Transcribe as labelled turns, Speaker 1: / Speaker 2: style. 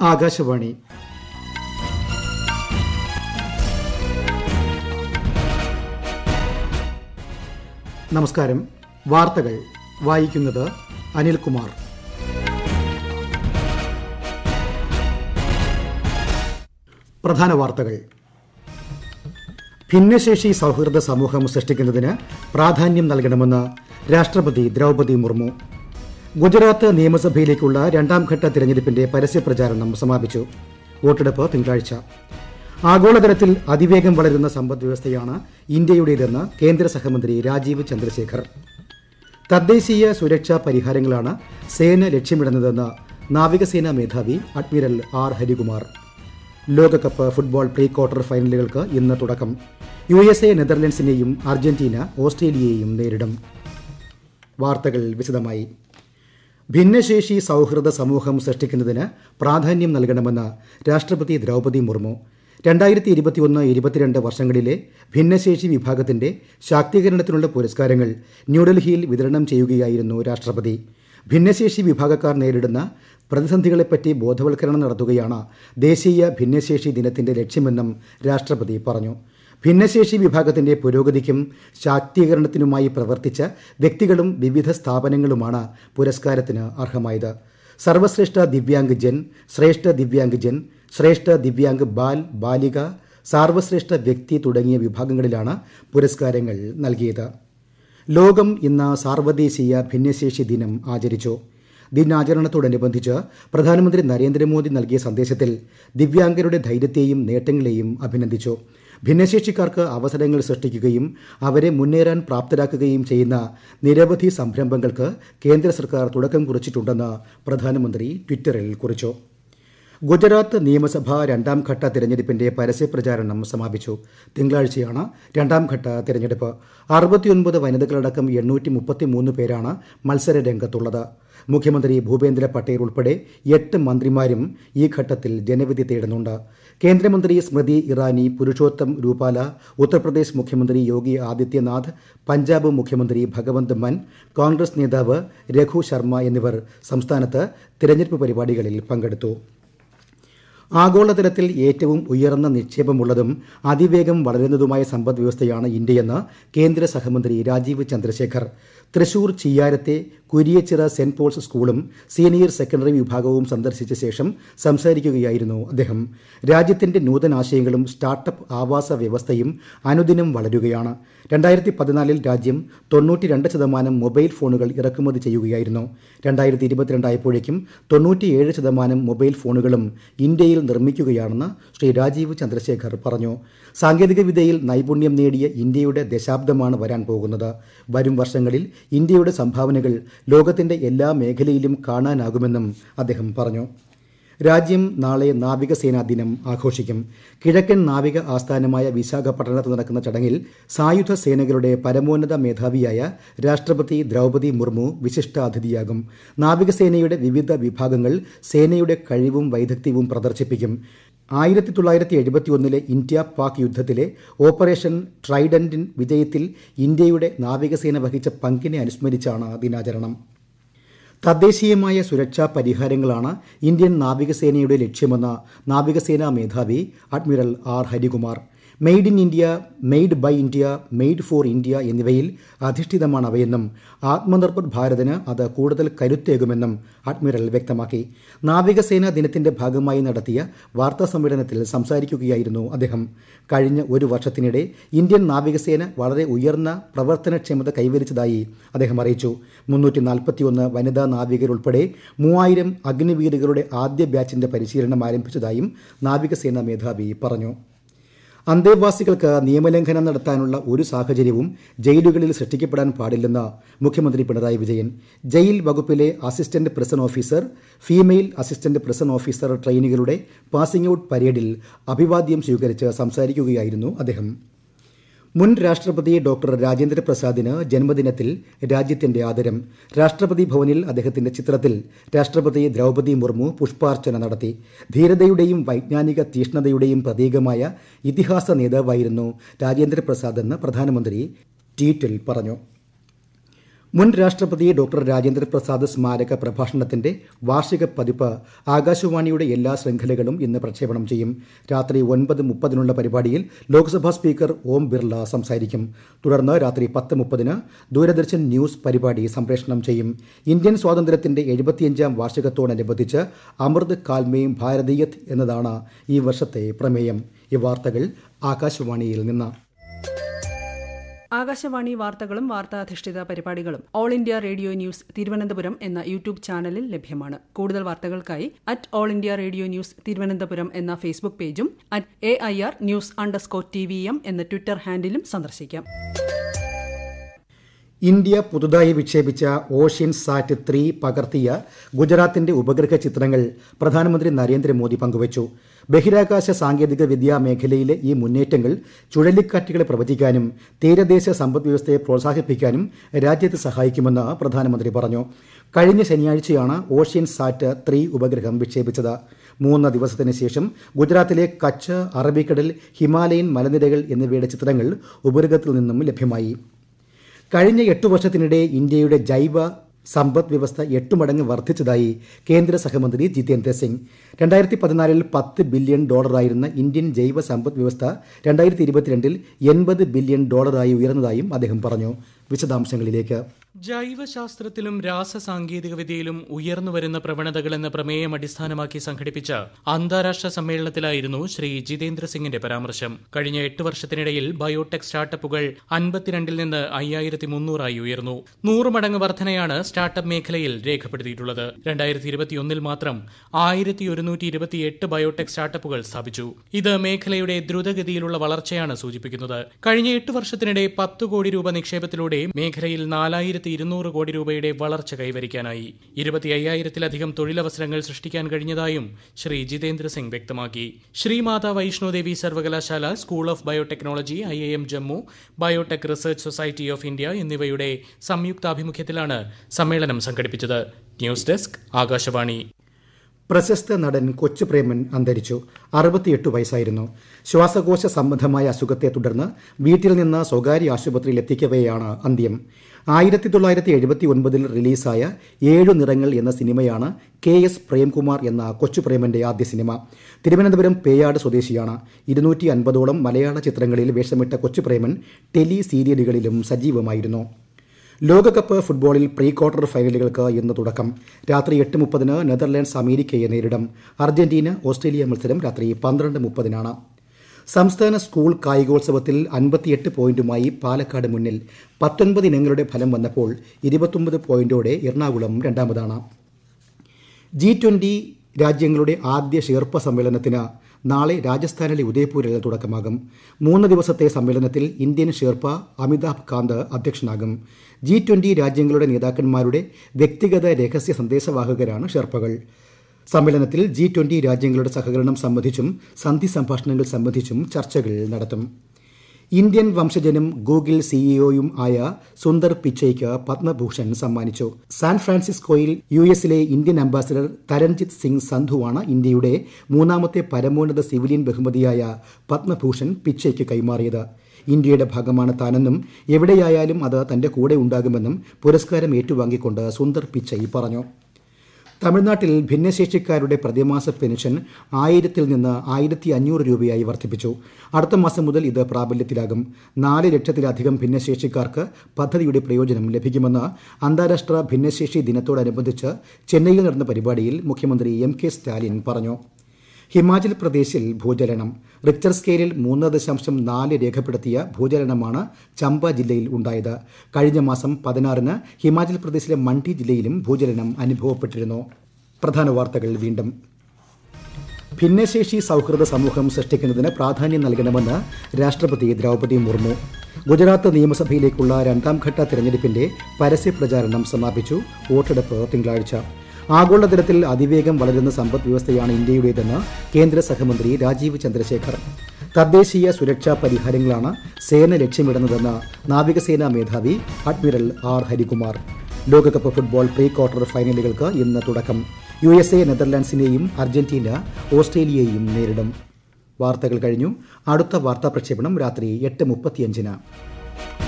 Speaker 1: ആകാശവാണി നമസ്കാരം വാർത്തകൾ വായിക്കുന്നത് അനിൽകുമാർ പ്രധാന വാർത്തകൾ ഭിന്നശേഷി സൗഹൃദ സമൂഹം സൃഷ്ടിക്കുന്നതിന് പ്രാധാന്യം നൽകണമെന്ന് രാഷ്ട്രപതി ദ്രൗപദി മുർമു ഗുജറാത്ത് നിയമസഭയിലേക്കുള്ള രണ്ടാം ഘട്ട തിരഞ്ഞെടുപ്പിന്റെ പരസ്യപ്രചാരണം സമാപിച്ചു വോട്ടെടുപ്പ് തിങ്കളാഴ്ച ആഗോളതലത്തിൽ അതിവേഗം വളരുന്ന സമ്പദ്വ്യവസ്ഥയാണ് ഇന്ത്യയുടേതെന്ന് കേന്ദ്ര സഹമന്ത്രി രാജീവ് ചന്ദ്രശേഖർ തദ്ദേശീയ സുരക്ഷാ പരിഹാരങ്ങളാണ് സേന ലക്ഷ്യമിടുന്നതെന്ന് നാവികസേനാ മേധാവി അഡ്മിറൽ ആർ ഹരികുമാർ ലോകകപ്പ് ഫുട്ബോൾ പ്രീ ക്വാർട്ടർ ഫൈനലുകൾക്ക് ഇന്ന് തുടക്കം യു എസ് എ നെതർലൻഡ്സിനെയും അർജന്റീന ഓസ്ട്രേലിയയെയും നേരിടും വാർത്തകൾ വിശദമായി ഭിന്നശേഷി സൗഹൃദ സമൂഹം സൃഷ്ടിക്കുന്നതിന് പ്രാധാന്യം നൽകണമെന്ന് രാഷ്ട്രപതി ദ്രൗപദി മുർമു രണ്ടായിരത്തി ഇരുപത്തിയൊന്ന് ഇരുപത്തിരണ്ട് വർഷങ്ങളിലെ ഭിന്നശേഷി വിഭാഗത്തിന്റെ ശാക്തീകരണത്തിനുള്ള പുരസ്കാരങ്ങൾ ന്യൂഡൽഹിയിൽ വിതരണം ചെയ്യുകയായിരുന്നു രാഷ്ട്രപതി ഭിന്നശേഷി വിഭാഗക്കാർ നേരിടുന്ന പ്രതിസന്ധികളെപ്പറ്റി ബോധവൽക്കരണം നടത്തുകയാണ് ദേശീയ ഭിന്നശേഷി ദിനത്തിന്റെ ലക്ഷ്യമെന്നും രാഷ്ട്രപതി പറഞ്ഞു ഭിന്നശേഷി വിഭാഗത്തിന്റെ പുരോഗതിക്കും ശാക്തീകരണത്തിനുമായി പ്രവർത്തിച്ച വ്യക്തികളും വിവിധ സ്ഥാപനങ്ങളുമാണ് പുരസ്കാരത്തിന് അർഹമായത് സർവശ്രേഷ്ഠ ദിവ്യാംഗ് ജൻ ശ്രേഷ്ഠ ദിവ്യാംഗ് ജൻ ശ്രേഷ്ഠ ദിവ്യാംഗ് ബാൽ ബാലിക സാർവശ്രേഷ്ഠ വ്യക്തി തുടങ്ങിയ വിഭാഗങ്ങളിലാണ് പുരസ്കാരങ്ങൾ നൽകിയത് ലോകം ഇന്ന് സാർവദേശീയ ഭിന്നശേഷി ദിനം ആചരിച്ചു ദിനാചരണത്തോടനുബന്ധിച്ച് പ്രധാനമന്ത്രി നരേന്ദ്രമോദി നൽകിയ സന്ദേശത്തിൽ ദിവ്യാംഗരുടെ ധൈര്യത്തെയും നേട്ടങ്ങളെയും അഭിനന്ദിച്ചു ഭിന്നശേഷിക്കാർക്ക് അവസരങ്ങൾ സൃഷ്ടിക്കുകയും അവരെ മുന്നേറാൻ പ്രാപ്തരാക്കുകയും ചെയ്യുന്ന നിരവധി സംരംഭങ്ങൾക്ക് കേന്ദ്ര സർക്കാർ തുടക്കം കുറിച്ചിട്ടുണ്ടെന്ന് പ്രധാനമന്ത്രി ട്വിറ്ററിൽ കുറിച്ചു ഗുജറാത്ത് നിയമസഭ രണ്ടാം ഘട്ട തിരഞ്ഞെടുപ്പിന്റെ പരസ്യപ്രചാരണം സമാപിച്ചു തിങ്കളാഴ്ചയാണ് രണ്ടാം ഘട്ട തിരഞ്ഞെടുപ്പ് അറുപത്തിയൊൻപത് വനിതകളടക്കം എണ്ണൂറ്റി മുപ്പത്തിമൂന്ന് പേരാണ് മത്സര രംഗത്തുള്ളത് മുഖ്യമന്ത്രി ഭൂപേന്ദ്ര പട്ടേൽ ഉൾപ്പെടെ എട്ട് മന്ത്രിമാരും ഈ ഘട്ടത്തിൽ ജനവിധി തേടുന്നുണ്ട് കേന്ദ്രമന്ത്രി സ്മൃതി ഇറാനി പുരുഷോത്തം രൂപാല ഉത്തർപ്രദേശ് മുഖ്യമന്ത്രി യോഗി ആദിത്യനാഥ് പഞ്ചാബ് മുഖ്യമന്ത്രി ഭഗവന്ത് മൻ കോൺഗ്രസ് നേതാവ് രഘു ശർമ്മ എന്നിവർ സംസ്ഥാനത്ത് തിരഞ്ഞെടുപ്പ് പരിപാടികളിൽ പങ്കെടുത്തു ആഗോളതലത്തിൽ ഏറ്റവും ഉയർന്ന നിക്ഷേപമുള്ളതും അതിവേഗം വളരുന്നതുമായ സമ്പദ് വ്യവസ്ഥയാണ് ഇന്ത്യയെന്ന് കേന്ദ്ര സഹമന്ത്രി രാജീവ് ചന്ദ്രശേഖർ തൃശൂർ ചിയ്യാരത്തെ കുരിയച്ചിറ സെന്റ് പോൾസ് സ്കൂളും സീനിയർ സെക്കൻഡറി വിഭാഗവും സന്ദർശിച്ച ശേഷം സംസാരിക്കുകയായിരുന്നു അദ്ദേഹം രാജ്യത്തിന്റെ നൂതനാശയങ്ങളും സ്റ്റാർട്ടപ്പ് ആവാസ വ്യവസ്ഥയും അനുദിനം വളരുകയാണ് രണ്ടായിരത്തി പതിനാലിൽ രാജ്യം തൊണ്ണൂറ്റി രണ്ട് ശതമാനം മൊബൈൽ ഫോണുകൾ ഇറക്കുമതി ചെയ്യുകയായിരുന്നു രണ്ടായിരത്തി ഇരുപത്തിരണ്ടായപ്പോഴേക്കും തൊണ്ണൂറ്റിയേഴ് ശതമാനം മൊബൈൽ ഫോണുകളും ഇന്ത്യയിൽ നിർമ്മിക്കുകയാണെന്ന് ശ്രീ രാജീവ് ചന്ദ്രശേഖർ പറഞ്ഞു സാങ്കേതികവിദ്യയിൽ നൈപുണ്യം നേടിയ ഇന്ത്യയുടെ ദശാബ്ദമാണ് വരാൻ പോകുന്നത് വരും വർഷങ്ങളിൽ ഇന്ത്യയുടെ സംഭാവനകൾ ലോകത്തിന്റെ എല്ലാ മേഖലയിലും കാണാനാകുമെന്നും അദ്ദേഹം പറഞ്ഞു രാജ്യം നാളെ നാവികസേനാ ദിനം ആഘോഷിക്കും കിഴക്കൻ നാവിക ആസ്ഥാനമായ വിശാഖപട്ടണത്ത് നടക്കുന്ന ചടങ്ങിൽ സായുധ സേനകളുടെ പരമോന്നത മേധാവിയായ രാഷ്ട്രപതി ദ്രൗപദി മുർമു വിശിഷ്ടാതിഥിയാകും നാവികസേനയുടെ വിവിധ വിഭാഗങ്ങൾ സേനയുടെ കഴിവും വൈദഗ്ധ്യവും പ്രദർശിപ്പിക്കും ആയിരത്തി തൊള്ളായിരത്തി എഴുപത്തിയൊന്നിലെ ഇന്ത്യ പാക് യുദ്ധത്തിലെ ഓപ്പറേഷൻ ട്രൈഡന്റിൻ വിജയത്തിൽ ഇന്ത്യയുടെ നാവികസേന വഹിച്ച പങ്കിനെ അനുസ്മരിച്ചാണ് ദിനാചരണം തദ്ദേശീയമായ സുരക്ഷാ പരിഹാരങ്ങളാണ് ഇന്ത്യൻ നാവികസേനയുടെ ലക്ഷ്യമെന്ന് നാവികസേനാ മേധാവി admiral R Harikumar made in India made by India made for India എന്നിവയിൽ അധിഷ്ഠിതമാണ് അവയെന്നും ആത്മനിർഭർ ഭാരതിന് അത് കൂടുതൽ കരുത്തേകുമെന്നും അഡ്മിറൽ വ്യക്തമാക്കി നാവികസേനാ ദിനത്തിന്റെ ഭാഗമായി നടത്തിയ വാർത്താ സമ്മേളനത്തിൽ സംസാരിക്കുകയായിരുന്നു അദ്ദേഹം കഴിഞ്ഞ ഒരു വർഷത്തിനിടെ ഇന്ത്യൻ നാവികസേന വളരെ ഉയർന്ന പ്രവർത്തനക്ഷമത കൈവരിച്ചതായി അദ്ദേഹം അറിയിച്ചു മുന്നൂറ്റി നാൽപ്പത്തിയൊന്ന് വനിതാ നാവികരുൾപ്പെടെ മൂവായിരം അഗ്നിവീരുകളുടെ ആദ്യ ബാച്ചിന്റെ പരിശീലനം ആരംഭിച്ചതായും നാവികസേനാ മേധാവി പറഞ്ഞു അന്തേവാസികൾക്ക് നിയമലംഘനം നടത്താനുള്ള ഒരു സാഹചര്യവും ജയിലുകളിൽ സൃഷ്ടിക്കപ്പെടാൻ പാടില്ലെന്ന് മുഖ്യമന്ത്രി പിണറായി വിജയൻ ജയിൽ വകുപ്പിലെ assistant prison officer female assistant prison officer ട്രെയിനികളുടെ പാസിംഗ് ഔട്ട് പരേഡിൽ അഭിവാദ്യം സ്വീകരിച്ച് സംസാരിക്കുകയായിരുന്നു അദ്ദേഹം മുൻ രാഷ്ട്രപതി ഡോക്ടർ രാജേന്ദ്ര പ്രസാദിന് ജന്മദിനത്തിൽ രാജ്യത്തിന്റെ ആദരം രാഷ്ട്രപതി ഭവനിൽ അദ്ദേഹത്തിന്റെ ചിത്രത്തിൽ രാഷ്ട്രപതി ദ്രൗപദി മുർമു പുഷ്പാർച്ചന നടത്തി ധീരതയുടെയും വൈജ്ഞാനിക തീഷ്ണതയുടെയും പ്രതീകമായ ഇതിഹാസ നേതാവായിരുന്നു രാജേന്ദ്ര പ്രസാദ് എന്ന് പ്രധാനമന്ത്രി ട്വീറ്റിൽ പറഞ്ഞു മുൻ രാഷ്ട്രപതി ഡോക്ടർ രാജേന്ദ്ര പ്രസാദ് സ്മാരക പ്രഭാഷണത്തിന്റെ വാർഷിക പതിപ്പ് ആകാശവാണിയുടെ എല്ലാ ശൃംഖലകളും ഇന്ന് പ്രക്ഷേപണം ചെയ്യും രാത്രി ഒൻപത് മുപ്പതിനുള്ള പരിപാടിയിൽ ലോക്സഭാ സ്പീക്കർ ഓം ബിർള സംസാരിക്കും തുടർന്ന് രാത്രി പത്ത് മുപ്പതിന് ദൂരദർശൻ ന്യൂസ് പരിപാടി സംപ്രേഷണം ചെയ്യും ഇന്ത്യൻ സ്വാതന്ത്ര്യത്തിന്റെ എഴുപത്തിയഞ്ചാം വാർഷികത്തോടനുബന്ധിച്ച് അമൃത് കാൽമയും ഭാരതീയത് എന്നതാണ് ഈ വർഷത്തെ പ്രമേയം ഈ വാർത്തകൾ ആകാശവാണിയിൽ നിന്ന്
Speaker 2: ആകാശവാണി വാർത്തകളും വാർത്താധിഷ്ഠിത പരിപാടികളും All India Radio News Thiruvananthapuram എന്ന യൂട്യൂബ് ചാനലിൽ ലഭ്യമാണ് കൂടുതൽ വാർത്തകൾക്കായി at All India Radio News Thiruvananthapuram എന്ന ഫേസ്ബുക്ക് പേജും at A I R news underscore T V M എന്ന ട്വിറ്റർ ഹാൻഡിലും സന്ദർശിക്കാം
Speaker 1: ഇന്ത്യ പുതുതായി വിക്ഷേപിച്ച ഓഷ്യൻ സാറ്റ് ത്രീ പകർത്തിയ ഗുജറാത്തിന്റെ ഉപഗ്രഹ ചിത്രങ്ങൾ പ്രധാനമന്ത്രി നരേന്ദ്രമോദി പങ്കുവച്ചു ബഹിരാകാശ സാങ്കേതിക വിദ്യാ മേഖലയിലെ ഈ മുന്നേറ്റങ്ങൾ ചുഴലിക്കാറ്റുകളെ പ്രവചിക്കാനും തീരദേശ സമ്പദ് വ്യവസ്ഥയെ പ്രോത്സാഹിപ്പിക്കാനും രാജ്യത്ത് സഹായിക്കുമെന്ന് പ്രധാനമന്ത്രി പറഞ്ഞു കഴിഞ്ഞ ശനിയാഴ്ചയാണ് ഓഷ്യൻ സാറ്റ് ത്രീ ഉപഗ്രഹം വിക്ഷേപിച്ചത് മൂന്ന് ദിവസത്തിന് ശേഷം ഗുജറാത്തിലെ കച്ച് അറബിക്കടൽ ഹിമാലയൻ മലനിരകൾ എന്നിവയുടെ ചിത്രങ്ങൾ ഉപഗ്രഹത്തിൽ നിന്നും ലഭ്യമായി കഴിഞ്ഞ എട്ടു വർഷത്തിനിടെ ഇന്ത്യയുടെ ജൈവ സമ്പദ് വ്യവസ്ഥ എട്ട് മടങ്ങ് വർദ്ധിച്ചതായി കേന്ദ്ര സഹമന്ത്രി ജിതേന്ദ്ര സിംഗ് രണ്ടായിരത്തി പതിനാലിൽ പത്ത് ബില്യൺ ഡോളറായിരുന്ന ഇന്ത്യൻ ജൈവ സമ്പദ് വ്യവസ്ഥ രണ്ടായിരത്തി ഇരുപത്തിരണ്ടിൽ എൺപത് ബില്യൺ ഡോളറായി ഉയർന്നതായും അദ്ദേഹം പറഞ്ഞു വിശദാംശങ്ങളിലേക്ക്
Speaker 3: ജൈവശാസ്ത്രത്തിലും രാസസാങ്കേതികവിദ്യയിലും ഉയർന്നുവരുന്ന പ്രവണതകൾ എന്ന പ്രമേയം അടിസ്ഥാനമാക്കി സംഘടിപ്പിച്ച അന്താരാഷ്ട്ര സമ്മേളനത്തിലായിരുന്നു ശ്രീ ജിതേന്ദ്ര സിംഗിന്റെ പരാമർശം കഴിഞ്ഞ എട്ട് വർഷത്തിനിടയിൽ ബയോടെക് സ്റ്റാർട്ടപ്പുകൾ അൻപത്തിരണ്ടിൽ നിന്ന് അയ്യായിരത്തി മുന്നൂറായി ഉയർന്നു നൂറ് മടങ്ങ് വർധനയാണ് സ്റ്റാർട്ടപ്പ് മേഖലയിൽ രേഖപ്പെടുത്തിയിട്ടുള്ളത് രണ്ടായിരത്തി ഇരുപത്തിയൊന്നിൽ മാത്രം ആയിരത്തി ഒരുന്നൂറ്റി ഇരുപത്തിയെട്ട് ബയോടെക് സ്റ്റാർട്ടപ്പുകൾ സ്ഥാപിച്ചു ഇത് മേഖലയുടെ ദ്രുതഗതിയിലുള്ള വളർച്ചയാണ് സൂചിപ്പിക്കുന്നത് കഴിഞ്ഞ എട്ട് വർഷത്തിനിടെ പത്ത് കോടി രൂപ നിക്ഷേപത്തിലൂടെ മേഖലയിൽ നാലായിരത്തി ഇരുന്നൂറ് കോടി രൂപയുടെ വളർച്ച കൈവരിക്കാനായി ഇരുപത്തി അയ്യായിരത്തിലധികം തൊഴിലവസരങ്ങൾ സൃഷ്ടിക്കാൻ കഴിഞ്ഞതായും ശ്രീ ജിതേന്ദ്ര സിംഗ് വ്യക്തമാക്കി ശ്രീമാതാ വൈഷ്ണോദേവി സർവകലാശാല school of biotechnology I A M Jammu biotech research society of India എന്നിവയുടെ സംയുക്താഭിമുഖ്യത്തിലാണ് സമ്മേളനം സംഘടിപ്പിച്ചത് ന്യൂസ് ഡെസ്ക് ആകാശവാണി
Speaker 1: പ്രശസ്ത നടൻ കൊച്ചുപ്രേമൻ അന്തരിച്ചു അറുപത്തിയെട്ട് വയസ്സായിരുന്നു ശ്വാസകോശ സംബന്ധമായ അസുഖത്തെ തുടർന്ന് വീട്ടിൽ നിന്ന് സ്വകാര്യ ആശുപത്രിയിൽ എത്തിക്കവെയാണ് അന്ത്യം ആയിരത്തി തൊള്ളായിരത്തി എഴുപത്തി ഒൻപതിൽ റിലീസായ ഏഴു നിറങ്ങൾ എന്ന സിനിമയാണ് കെ എസ് പ്രേംകുമാർ എന്ന കൊച്ചുപ്രേമന്റെ ആദ്യ സിനിമ തിരുവനന്തപുരം പേയാട് സ്വദേശിയാണ് ഇരുന്നൂറ്റി അൻപതോളം മലയാള ചിത്രങ്ങളിൽ വേഷമിട്ട കൊച്ചുപ്രേമൻ ടെലി സീരിയലുകളിലും സജീവമായിരുന്നു ലോകകപ്പ് ഫുട്ബോളിൽ പ്രീ ക്വാർട്ടർ ഫൈനലുകൾക്ക് ഇന്ന് തുടക്കം രാത്രി എട്ട് മുപ്പതിന് നെതർലാൻഡ്സ് അമേരിക്കയെ നേരിടും അർജന്റീന ഓസ്ട്രേലിയ മത്സരം രാത്രി പന്ത്രണ്ട് മുപ്പതിനാണ് സംസ്ഥാന സ്കൂൾ കായികോത്സവത്തിൽ അൻപത്തിയെട്ട് പോയിന്റുമായി പാലക്കാട് മുന്നിൽ പത്തൊൻപത് ഇനങ്ങളുടെ ഫലം വന്നപ്പോൾ ഇരുപത്തൊമ്പത് പോയിന്റോടെ എറണാകുളം രണ്ടാമതാണ് ജി ട്വന്റി രാജ്യങ്ങളുടെ ആദ്യ ഷെർപ്പ സമ്മേളനത്തിന് നാളെ രാജസ്ഥാനിലെ ഉദയ്പൂരിൽ തുടക്കമാകും മൂന്ന് ദിവസത്തെ സമ്മേളനത്തിൽ ഇന്ത്യൻ ഷെർപ്പ അമിതാഭ് കാന്ത് അധ്യക്ഷനാകും ജി ട്വന്റി രാജ്യങ്ങളുടെ നേതാക്കന്മാരുടെ വ്യക്തിഗത രഹസ്യ സന്ദേശവാഹകരാണ് ഷെർപ്പകൾ സമ്മേളനത്തിൽ ജി ട്വന്റി രാജ്യങ്ങളുടെ സഹകരണം സംബന്ധിച്ചും സന്ധി സംഭാഷണങ്ങൾ സംബന്ധിച്ചും ചർച്ചകൾ നടത്തും ഇന്ത്യൻ വംശജനും ഗൂഗിൾ സിഇഒയും ആയ സുന്ദർ പിച്ചയ്ക്ക് പത്മഭൂഷൺ സമ്മാനിച്ചു സാൻ ഫ്രാൻസിസ്കോയിൽ യു എസിലെ ഇന്ത്യൻ അംബാസിഡർ തരൺജിത് സിംഗ് സന്ധുവാണ് ഇന്ത്യയുടെ മൂന്നാമത്തെ പരമോന്നത സിവിലിയൻ ബഹുമതിയായ പത്മഭൂഷൺ പിച്ചയ്ക്ക് കൈമാറിയത് ഇന്ത്യയുടെ ഭാഗമാണ് താനെന്നും എവിടെയായാലും അത് തന്റെ കൂടെ ഉണ്ടാകുമെന്നും പുരസ്കാരം ഏറ്റുവാങ്ങിക്കൊണ്ട് സുന്ദർ പിച്ചൈ പറഞ്ഞു തമിഴ്നാട്ടിൽ ഭിന്നശേഷിക്കാരുടെ പ്രതിമാസ പെൻഷൻ ആയിരത്തിൽ നിന്ന് ആയിരത്തി അഞ്ഞൂറ് രൂപയായി വർദ്ധിപ്പിച്ചു അടുത്ത മാസം മുതൽ ഇത് പ്രാബല്യത്തിലാകും നാല് ലക്ഷത്തിലധികം ഭിന്നശേഷിക്കാർക്ക് പദ്ധതിയുടെ പ്രയോജനം ലഭിക്കുമെന്ന് അന്താരാഷ്ട്ര ഭിന്നശേഷി ദിനത്തോടനുബന്ധിച്ച് ചെന്നൈയിൽ നടന്ന പരിപാടിയിൽ മുഖ്യമന്ത്രി എം കെ സ്റ്റാലിൻ പറഞ്ഞു ഹിമാചൽ പ്രദേശിൽ ഭൂചലനം റിക്ടർ സ്കെയിലിൽ മൂന്ന് ദശാംശം നാല് രേഖപ്പെടുത്തിയ ഭൂചലനമാണ് ചമ്പ ജില്ലയിൽ ഉണ്ടായത് കഴിഞ്ഞ മാസം പതിനാറിന് ഹിമാചൽ പ്രദേശിലെ മണ്ഡി ജില്ലയിലും ഭൂചലനം അനുഭവപ്പെട്ടിരുന്നു പ്രധാന വാർത്തകൾ വീണ്ടും ഭിന്നശേഷി സൗഹൃദ സമൂഹം സൃഷ്ടിക്കുന്നതിന് പ്രാധാന്യം നൽകണമെന്ന് രാഷ്ട്രപതി ദ്രൗപദി മുർമു ഗുജറാത്ത് നിയമസഭയിലേക്കുള്ള രണ്ടാംഘട്ട തിരഞ്ഞെടുപ്പിന്റെ പരസ്യ പ്രചാരണം സമാപിച്ചു വോട്ടെടുപ്പ് തിങ്കളാഴ്ച ആഗോളതലത്തിൽ അതിവേഗം വളരുന്ന സമ്പദ് വ്യവസ്ഥയാണ് ഇന്ത്യയുടേതെന്ന് കേന്ദ്ര സഹമന്ത്രി രാജീവ് ചന്ദ്രശേഖർ തദ്ദേശീയ സുരക്ഷാ പരിഹാരങ്ങളാണ് സേന ലക്ഷ്യമിടുന്നതെന്ന് നാവികസേനാ മേധാവി അഡ്മിറൽ ആർ ഹരികുമാർ ലോകകപ്പ് ഫുട്ബോൾ പ്രീ ക്വാർട്ടർ ഫൈനലുകൾക്ക് ഇന്ന് തുടക്കം യു എസ് എ നെതർലാൻഡ്സിനെയും അർജന്റീന ഓസ്ട്രേലിയയെയും നേരിടും വാർത്തകൾ കഴിഞ്ഞു അടുത്ത വാർത്താ പ്രക്ഷേപണം രാത്രി എട്ട് മുപ്പത്തിയഞ്ചിന്